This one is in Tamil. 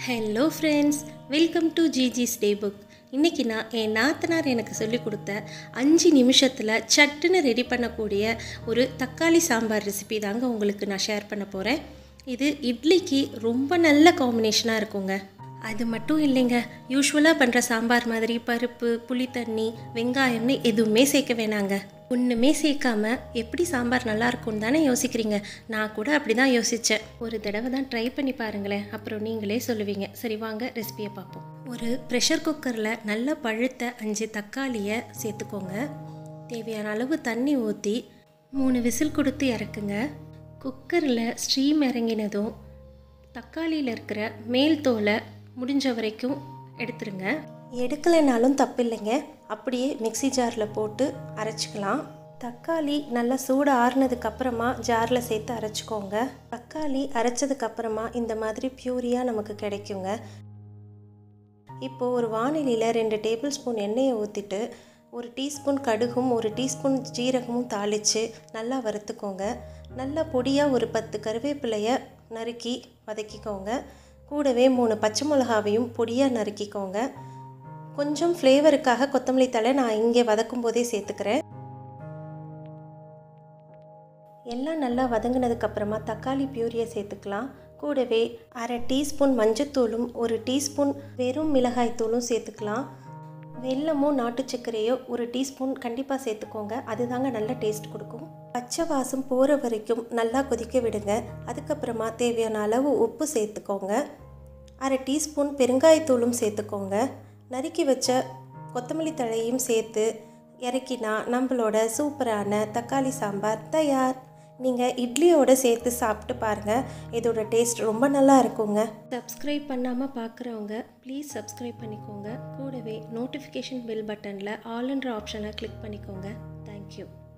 hello friends welcome to GG's day book இன்றைக்கி நான் என் நாத்தனார் எனக்கு சொல்லி கொடுத்த அஞ்சு நிமிஷத்தில் சட்டுன்னு ரெடி பண்ணக்கூடிய ஒரு தக்காளி சாம்பார் ரெசிபி தாங்க உங்களுக்கு நான் ஷேர் பண்ண போகிறேன் இது இட்லிக்கு ரொம்ப நல்ல காம்பினேஷனாக இருக்குங்க அது மட்டும் இல்லைங்க யூஸ்வலாக பண்ணுற சாம்பார் மாதிரி பருப்பு புளி தண்ணி வெங்காயம்னு எதுவுமே சேர்க்க வேணாங்க ஒன்றுமே சேர்க்காம எப்படி சாம்பார் நல்லா இருக்கும்னு தானே யோசிக்கிறீங்க நான் கூட அப்படி தான் யோசித்தேன் ஒரு தடவை தான் ட்ரை பண்ணி பாருங்களேன் அப்புறம் நீங்களே சொல்லுவீங்க சரி வாங்க ரெசிபியை பார்ப்போம் ஒரு ப்ரெஷர் குக்கரில் நல்ல பழுத்த அஞ்சு தக்காளியை சேர்த்துக்கோங்க தேவையான அளவு தண்ணி ஊற்றி மூணு விசில் கொடுத்து இறக்குங்க குக்கரில் ஸ்ட்ரீம் இறங்கினதும் தக்காளியில் இருக்கிற மேல் தோலை முடிஞ்ச வரைக்கும் எடுத்துருங்க எடுக்கலைனாலும் தப்பு இல்லைங்க அப்படியே மிக்ஸி ஜாரில் போட்டு அரைச்சிக்கலாம் தக்காளி நல்லா சூடு ஆறுனதுக்கு அப்புறமா ஜாரில் சேர்த்து அரைச்சிக்கோங்க தக்காளி அரைச்சதுக்கு அப்புறமா இந்த மாதிரி பியூரியாக நமக்கு கிடைக்குங்க இப்போது ஒரு வானிலையில் ரெண்டு டேபிள் ஸ்பூன் எண்ணெயை ஊற்றிட்டு ஒரு டீஸ்பூன் கடுகும் ஒரு டீஸ்பூன் ஜீரகமும் தாளித்து நல்லா வறுத்துக்கோங்க நல்லா பொடியாக ஒரு பத்து கருவேப்பிலையை நறுக்கி வதக்கிக்கோங்க கூடவே மூணு பச்சை மிளகாவையும் பொடியாக நறுக்கிக்கோங்க கொஞ்சம் ஃப்ளேவருக்காக கொத்தமல்லி தழை நான் இங்கே வதக்கும் போதே சேர்த்துக்கிறேன் எல்லாம் நல்லா வதங்கினதுக்கப்புறமா தக்காளி பியூரியை சேர்த்துக்கலாம் கூடவே அரை டீஸ்பூன் மஞ்சத்தூளும் ஒரு டீஸ்பூன் வெறும் மிளகாய் தூளும் சேர்த்துக்கலாம் வெல்லமோ நாட்டு சர்க்கரையோ ஒரு டீஸ்பூன் கண்டிப்பாக சேர்த்துக்கோங்க அதுதாங்க நல்ல டேஸ்ட் கொடுக்கும் பச்சை வாசம் போகிற வரைக்கும் நல்லா கொதிக்க விடுங்க அதுக்கப்புறமா தேவையான அளவு உப்பு சேர்த்துக்கோங்க அரை டீஸ்பூன் பெருங்காயத்தூளும் சேர்த்துக்கோங்க நறுக்கி வச்ச கொத்தமல்லி தழையும் சேர்த்து இறக்கினா நம்மளோட சூப்பரான தக்காளி சாம்பார் தயார் நீங்கள் இட்லியோட சேர்த்து சாப்பிட்டு பாருங்கள் இதோட டேஸ்ட் ரொம்ப நல்லா இருக்குங்க சப்ஸ்கிரைப் பண்ணாமல் பார்க்குறவங்க ப்ளீஸ் சப்ஸ்கிரைப் பண்ணிக்கோங்க கூடவே நோட்டிஃபிகேஷன் பெல் பட்டனில் ஆல்ன்ற ஆப்ஷனை கிளிக் பண்ணிக்கோங்க தேங்க்யூ